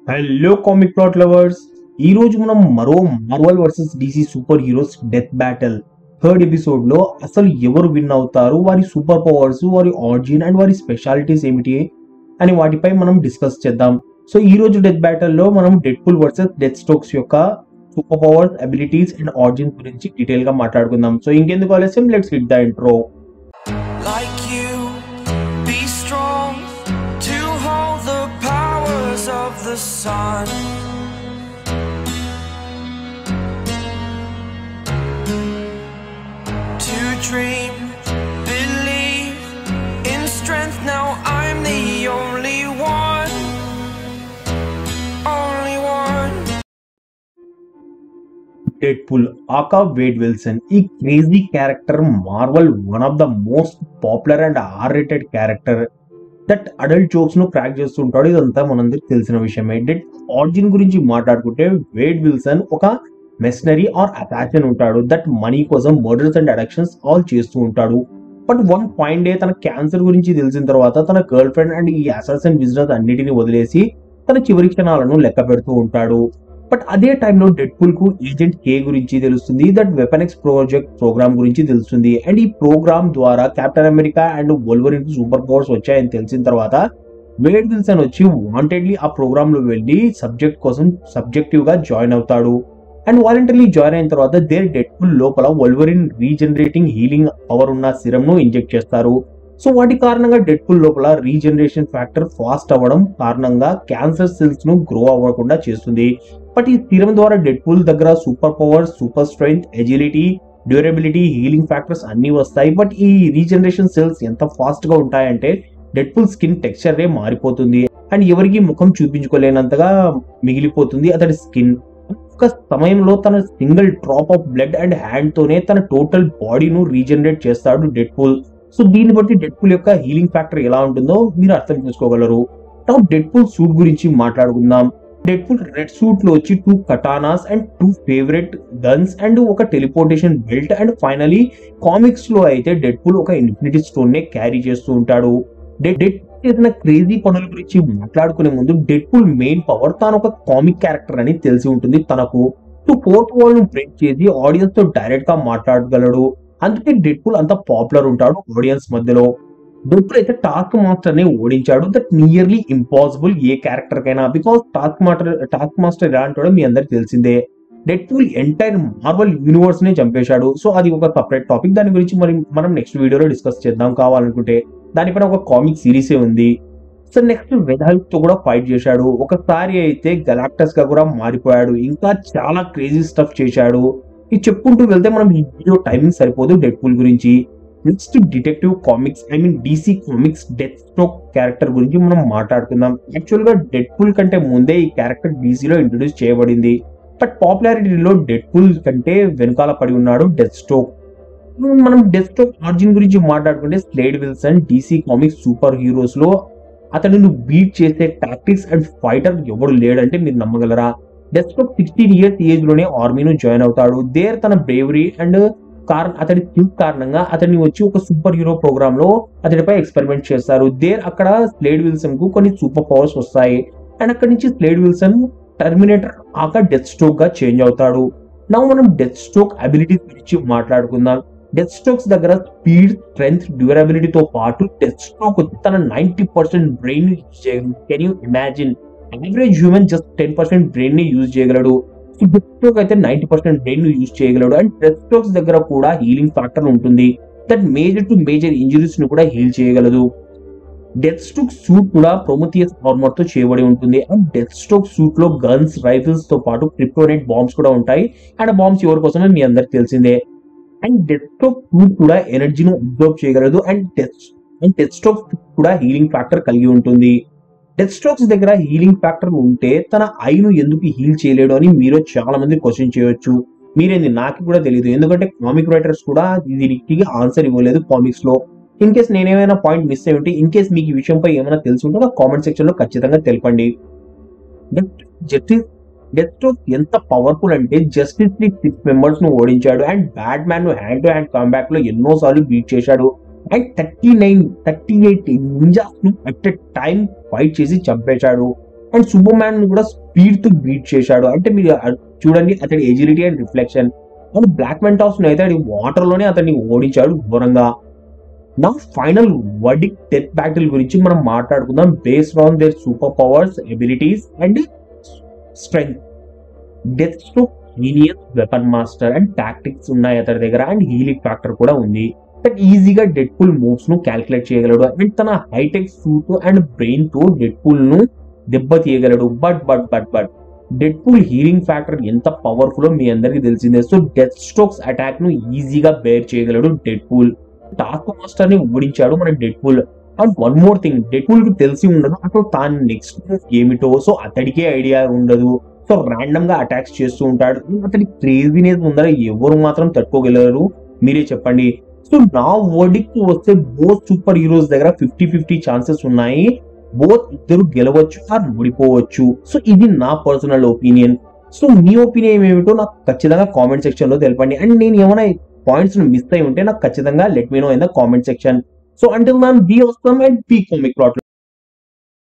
Hello comic plot lovers ఈ రోజు మనం మరో Marvel versus DC super heroes death battle third episode లో అసలు ఎవరు విన్ అవుతారు వారి సూపర్ పవర్స్ వారి ఆరిజిన్ అండ్ వారి స్పెషాలిటీస్ ఏమిటి అని వాటిపై మనం డిస్కస్ చేద్దాం సో ఈ రోజు డెత్ బ్యాటిల్ లో మనం Deadpool versus Deathstroke యొక్క super powers abilities and origin గురించి డీటెయిల్ గా మాట్లాడుకుందాం సో ఇంకెందుకు ఆలస్యం let's hit the intro like you. Be strong to hold the powers of the sun. To dream, believe in strength. Now I'm the only one. Only one. Deadpool aka Wade Wilson ఈ crazy character Marvel one of the most popular and R rated character that adult jokes ను crack చేస్తుంటాడు ఇదంతా మనందరికి తెలిసిన విషయమే dead origin గురించి మాట్లాడుకుంటే Wade Wilson ఒక మెషనరీ ఆర్ అటాచన్ ఉంటాడు దట్ మనీ కోసం మర్డర్స్ అండ్ అడక్షన్స్ ఆల్ చేస్తూ ఉంటాడు బట్ వన్ పాయింట్ డే తన క్యాన్సర్ గురించి తెలిసిన తర్వాత తన గర్ల్ ఫ్రెండ్ అండ్ ఈ అసాసన్ బిజినెస్ అన్నిటిని వదిలేసి తన చివరి క్షణాలను లెక్క పెడుతూ ఉంటాడు బట్ అదే టైంలో డెడ్ పుల్ కు ఏజెంట్ కే గురించి తెలుస్తుంది that weapon X project program గురించి తెలుస్తుంది అండ్ ఈ ప్రోగ్రామ్ ద్వారా captain America and Wolverine super powers వచ్చాయని తెలిసిన తర్వాత వేడ్ విల్సన్ వచ్చి వాంటెడ్లీ ఆ ప్రోగ్రామ్ లో వెళ్ళి సబ్జెక్ట్ కోసం సబ్జెక్టివ్ గా జాయిన్ అవుతాడు అండ్ వాలంటరీ జాయిన్ అయిన తర్వాత దేర్ డెడ్ పుల్ లోపల వల్వరిన్ రీజనరేటింగ్ హీలింగ్ పవర్ ఉన్న సిరం ను ఇంజెక్ట్ చేస్తారు సో వాటి కారణంగా డెడ్ పుల్ లోపల రీజనరేషన్ ఫ్యాక్టర్ ఫాస్ట్ అవ్వడం కారణంగా క్యాన్సర్ సెల్స్ ను గ్రో అవ్వకుండా చేస్తుంది బట్ ఈ సిరం ద్వారా డెడ్ పుల్ దగ్గర super power super strength agility durability healing factors అన్ని వస్తాయి బట్ ఈ రీజనరేషన్ సెల్స్ ఎంత ఫాస్ట్ గా ఉంటాయంటే డెడ్ పుల్ స్కిన్ టెక్స్చర్ రే మారిపోతుంది అండ్ ఎవరికి ముఖం చూపించుకోలేనంతగా మిగిలిపోతుంది అతడి స్కిన్ ఒక సమయంలో తన single drop of blood and hand తోనే తన టోటల్ బాడీను రీజనరేట్ చేస్తాడు డెడ్ పుల్ సో దీన్ని బట్టి డెడ్ పుల్ యొక్క హీలింగ్ ఫ్యాక్టర్ ఎలా ఉంటుందో మీరు అర్థం చేసుకోగలరు డెడ్ పుల్ సూట్ గురించి మాట్లాడుకుందాం డెడ్ పుల్ రెడ్ సూట్ లో వచ్చి two katanas and two favourite guns and ఒక teleportation belt and finally comics లో అయితే డెడ్ పుల్ ఒక ఇన్ఫినిటీ స్టోన్ నే క్యారీ చేస్తూ ఉంటాడు డెడ్ డెడ్ చేసిన క్రేజీ పనుల గురించి మాట్లాడుకునే ముందు డెడ్ పుల్ మెయిన్ పవర్ తాను ఒక కామిక్ క్యారెక్టర్ అని తెలిసి ఉంటుంది తనకు సో ఫోర్త్ వాల్ ను బ్రేక్ చేసి ఆడియన్స్ తో డైరెక్ట్ గా మాట్లాడగలడు అందుకే డెడ్ పుల్ అంత పాపులర్ ఉంటాడు ఆడియన్స్ మధ్యలో డెడ్ పుల్ అయితే టాస్క్ మాస్టర్ ని ఓడించాడు దట్ నియర్లీ ఇంపాసిబుల్ ఏ క్యారెక్టర్ కైనా because Taskmaster Taskmaster ఎలా అంటాడో మీ అందరికి తెలిసిందే Deadpool entire Marvel universe ని చంపేశాడు సో అది ఒక సపరేట్ టాపిక్ దాని గురించి మరి మనం నెక్స్ట్ వీడియోలో డిస్కస్ చేద్దాం కావాలనుకుంటే దానిపైన ఒక కామిక్ సిరీసే ఉంది సో నెక్స్ట్ వెదహల్క్ తో కూడా ఫైట్ చేశాడు ఒకసారి అయితే గలాక్టస్ గా కూడా మారిపోయాడు ఇంకా చాలా క్రేజీ స్టఫ్ చేశాడు ఇది చెప్పుకుంటూ వెళ్తే మనం ఈ వీడియో టైమింగ్ సరిపోదు డెడ్ పుల్ గురించి next detective comics I mean DC comics Deathstroke character గురించి మనం మాట్లాడుకుందాం యాక్చువల్ గా డెడ్ పుల్ కంటే ముందే ఈ క్యారెక్టర్ డీసీలో ఇంట్రొడ్యూస్ చేయబడింది బట్ పాపులారిటీలో డెడ్ పుల్ కంటే వెనకాల పడి ఉన్నాడు డెత్ స్ట్రోక్ మనం డెత్ స్ట్రోక్ ఆరిజిన్ గురించి మాట్లాడుకుంటే Slade Wilson DC comics superheroes లో అతను బీట్ చేసే టాక్టిక్స్ అండ్ ఫైటర్ ఎవడు లేడంటే మీరు నమ్మగలరా Deathstroke sixteen years age లోనే ఆర్మీను జాయిన్ అవుతాడు దేర్ తన బ్రేవరీ అండ్ కారణం అతడి స్కిల్ కారణంగా అతన్ని వచ్చి ఒక సూపర్ హీరో ప్రోగ్రామ్ లో అతడిపై ఎక్స్పెరిమెంట్ చేస్తారు దేర్ అక్కడ స్లేడ్ విల్సన్ కు కొన్ని సూపర్ పవర్స్ వస్తాయి అండ్ అక్కడి నుంచి Slade Wilson Terminator aka Deathstroke గా చేంజ్ అవుతాడు నా మనం డెత్ స్ట్రోక్ అబిలిటీస్ గురించి మాట్లాడుకుందాం డెత్ స్ట్రోక్స్ దగ్గర స్పీడ్ స్ట్రెంగ్త్ డ్యూరబిలిటీతో పాటు డెత్ స్ట్రోక్ తన ninety percent brain can you imagine average human just ten percent brain ని యూజ్ చేయగలడు డెత్ స్ట్రోక్ అయితే నైన్టీ పర్సెంట్ బ్రెయిన్ ని యూజ్ చేయగలడు అండ్ డెత్ స్ట్రోక్స్ దగ్గర కూడా హీలింగ్ ఫ్యాక్టర్ ఉంటుంది that major to major injuries ని కూడా హీల్ చేయగలదు డెత్ స్ట్రోక్ సూట్ కూడా ప్రొమథియస్ ఆర్మర్ తో చేయబడి ఉంటుంది అండ్ డెత్ స్ట్రోక్ సూట్ లో గన్స్ రైఫిల్స్ తో పాటు క్రిప్టోనైట్ బాంబ్స్ కూడా ఉంటాయి అండ్ బాంబ్స్ ఎవరి కోసమే మీ అందరికి తెలిసిందే అండ్ డెత్ స్ట్రోక్ సూట్ కూడా ఎనర్జీని అబ్జర్వ్ చేయగలదు and death and Deathstroke కూడా హీలింగ్ ఫ్యాక్టర్ కలిగి ఉంటుంది డెత్ స్ట్రోక్స్ దగ్గర హీలింగ్ ఫ్యాక్టర్ ఉంటే తన ఐను ఎందుకు హీల్ చేయలేడు అని మీరు చాలా మంది క్వశ్చన్ చేయొచ్చు మీరేంది నాకు కూడా తెలియదు ఎందుకంటే కామిక్ రైటర్స్ కూడా దీనికి ఆన్సర్ ఇవ్వలేదు కామిక్స్ లో ఇన్ కేస్ నేనేమైనా పాయింట్ మిస్ అయి ఉంటే ఇన్ కేస్ మీకు ఈ విషయంపై ఏమైనా తెలిసి ఉంటే నాకు కామెంట్ సెక్షన్ లో ఖచ్చితంగా తెలపండి జస్టిస్ డెత్ స్ట్రోక్ ఎంత పవర్ఫుల్ అంటే జస్టిస్ లీగ్ సిక్స్ మెంబర్స్ ను ఓడించాడు అండ్ బ్యాట్ మ్యాన్ ను హ్యాండ్ టు హ్యాండ్ కాంబాక్ లో ఎన్నో సార్లు బీట్ చేశాడు and thirty nine thirty eight ninjas ను అట్ ఎ టైం ఫైట్ చేసి చంపేశాడు అండ్ సూపర్ మ్యాన్ కూడా స్పీడ్ తో బీట్ చేశాడు అంటే మీరు అ- చూడండి అతడి agility and reflection and black Mantas అయితే అది వాటర్ లోనే అతన్ని ఓడించాడు ఘోరంగా నా ఫైనల్ వర్డిక్ డెత్ బ్యాటిల్ గురించి మనం మాట్లాడుకుందాం based on their super powers abilities and strength Deathstroke genius weapon master and tactics ఉన్నాయి అతని దగ్గర అండ్ హీలింగ్ ఫ్యాక్టర్ కూడా ఉంది బట్ ఈజీగా డెడ్ పూల్ మూవ్స్ ను క్యాల్కులేట్ చేయగలడు అండ్ తన హైటెక్ సూట్ అండ్ బ్రెయిన్ తో డెడ్ పూల్ ను దెబ్బ తీయగలడు but but but but Deadpool healing factor ఎంత పవర్ఫుల్ మీ అందరికీ తెలిసిందే సో డెత్ స్ట్రోక్స్ అటాక్ ను ఈజీగా బేర్ చేయగలడు డెడ్ పూల్ టాస్క్ మాస్టర్ ని ఓడించాడు మన Deadpool and one more thing Deadpool కి తెలిసి ఉండదు అసలు తాను నెక్స్ట్ ఏమిటో సో అతడికే ఐడియా ఉండదు సో ర్యాండమ్ గా అటాక్స్ చేస్తూ ఉంటాడు అతడి క్రేజీనెస్ ముందర ఎవరు మాత్రం తట్టుకోగలరు మీరే చెప్పండి సో నా వర్డిక్ వస్తే బోత్ సూపర్ హీరోస్ దగ్గర ఫిఫ్టీ ఫిఫ్టీ ఛాన్సెస్ ఉన్నాయి బోత్ ఇద్దరు గెలవచ్చు ఆర్ ఓడిపోవచ్చు సో ఇది నా పర్సనల్ ఒపీనియన్ సో మీ ఒపీనియన్ ఏమిటో నాకు ఖచ్చితంగా కామెంట్ సెక్షన్ లో తెలపండి అండ్ నేను ఏమైనా పాయింట్స్ మిస్ అయి ఉంటే నాకు ఖచ్చితంగా let me know in the comment section so until maybe వస్తాం అండ్ బీ కామిక్ ప్లాట్